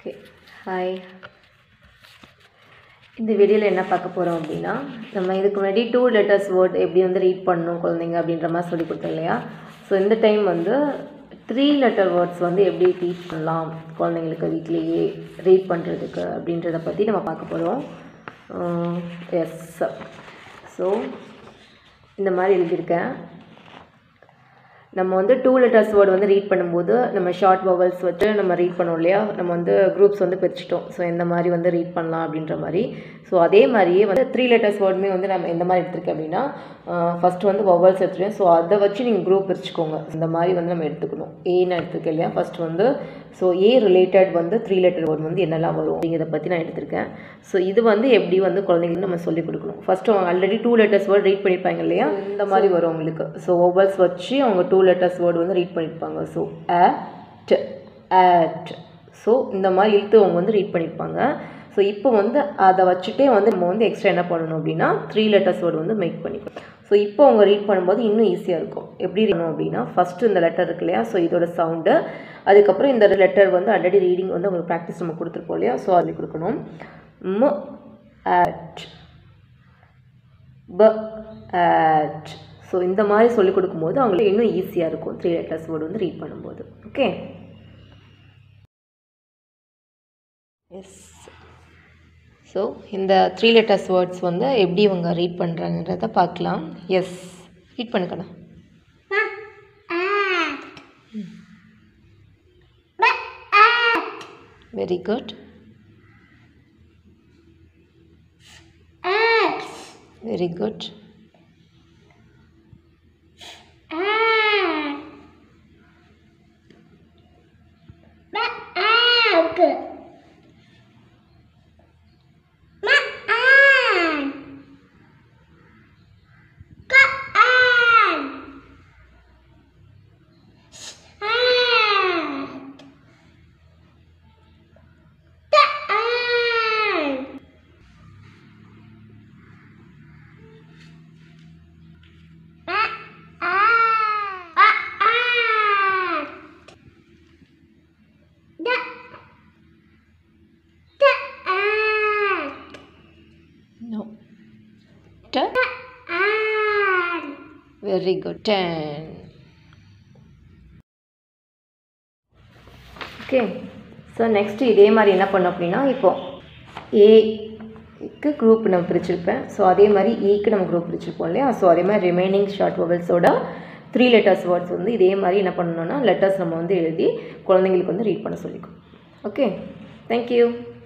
Okay hi இந்த வீடியோவில் என்ன பார்க்க போகிறோம் அப்படின்னா நம்ம இதுக்கு முன்னாடி டூ லெட்டர்ஸ் வேர்ட் எப்படி வந்து ரீட் பண்ணணும் குழந்தைங்க அப்படின்ற மாதிரி சொல்லி கொடுத்தோம் இல்லையா ஸோ இந்த டைம் வந்து த்ரீ லெட்டர் வேர்ட்ஸ் வந்து எப்படி டீச் பண்ணலாம் குழந்தைங்களுக்கு வீட்லேயே ரீட் பண்ணுறதுக்கு அப்படின்றத பற்றி நம்ம பார்க்க போகிறோம் எஸ் ஸோ இந்த மாதிரி எழுதியிருக்கேன் நம்ம வந்து டூ லெட்டர்ஸ் வேர்டு வந்து ரீட் பண்ணும்போது நம்ம ஷார்ட் வவல்ஸ் வச்சு நம்ம ரீட் பண்ணோம் இல்லையா நம்ம வந்து குரூப்ஸ் வந்து பிரிச்சிட்டோம் ஸோ எந்த மாதிரி வந்து ரீட் பண்ணலாம் அப்படின்ற மாதிரி ஸோ அதே மாதிரியே வந்து த்ரீ லெட்டர்ஸ் வேர்டுமே வந்து நம்ம எந்த மாதிரி எடுத்திருக்கேன் அப்படின்னா ஃபஸ்ட்டு வந்து வவல்ஸ் எடுத்துருக்கேன் ஸோ அதை வச்சு நீங்கள் குரூப் பிரிச்சுக்கோங்க இந்த மாதிரி வந்து நம்ம எடுத்துக்கணும் ஏன்னு எடுத்துருக்கேன் இல்லையா ஃபஸ்ட் வந்து ஸோ ஏ ரிலேட்டட் வந்து த்ரீ லெட்டர் வேர்டு வந்து என்னெல்லாம் வரும் அப்படிங்கிறத பற்றி நான் எடுத்திருக்கேன் ஸோ இது வந்து எப்படி வந்து குழந்தைங்களுக்கு நம்ம சொல்லிக் கொடுக்கணும் ஃபஸ்ட்டு அவங்க already two letters word read பண்ணியிருப்பாங்க இல்லையா இந்த மாதிரி வரும் அவங்களுக்கு ஸோ ஒவ்வொல்ஸ் வச்சு அவங்க டூ லெட்டர்ஸ் வேர்டு வந்து ரீட் பண்ணியிருப்பாங்க ஸோ அட் அட் ஸோ இந்த மாதிரி இழுத்து அவங்க வந்து ரீட் பண்ணியிருப்பாங்க ஸோ இப்போ வந்து அதை வச்சுட்டே வந்து நம்ம வந்து எக்ஸ்ட்ரா என்ன பண்ணணும் அப்படின்னா த்ரீ லெட்டர்ஸ் வேர்டு வந்து மேக் பண்ணிக்கணும் ஸோ இப்போ அவங்க ரீட் பண்ணும்போது இன்னும் ஈஸியாக இருக்கும் எப்படி இருக்கணும் அப்படின்னா ஃபஸ்ட்டு இந்த லெட்டர் இருக்கு இல்லையா ஸோ இதோட சவுண்டு அதுக்கப்புறம் இந்த லெட்டர் வந்து ஆல்ரெடி ரீடிங் வந்து அவங்களுக்கு ப்ராக்டிஸ் நம்ம கொடுத்துருப்போம் இல்லையா ஸோ அதில் கொடுக்கணும் ம அட் ப அட் ஸோ இந்த மாதிரி சொல்லிக் கொடுக்கும்போது அவங்களுக்கு இன்னும் ஈஸியாக இருக்கும் த்ரீ லெட்டர்ஸ் வேர்டு வந்து ரீட் பண்ணும்போது ஓகே எஸ் ஸோ இந்த த்ரீ லெட்டர்ஸ் வேர்ட்ஸ் வந்து எப்படி இவங்க ரீட் பண்ணுறாங்கன்றத பார்க்கலாம் எஸ் ரீட் பண்ணுக்கண்ணா very good very good No. T. Very good. Ten. Okay so next இதே மாதிரி என்ன பண்ணோம் அப்படின்னா இப்போ ஏக்கு குரூப் நம்ம பிரிச்சிருப்பேன் ஸோ அதே மாதிரி ஈக்கு நம்ம குரூப் பிரிச்சிருப்போம் இல்லையா ஸோ அதே மாதிரி ரிமைனிங் ஷார்ட் வவல்ஸோட த்ரீ லெட்டர்ஸ் வேர்ட்ஸ் வந்து இதே மாதிரி என்ன பண்ணணும்னா லெட்டர்ஸ் நம்ம வந்து எழுதி குழந்தைங்களுக்கு வந்து ரீட் பண்ண சொல்லிக்கணும் ஓகே தேங்க்யூ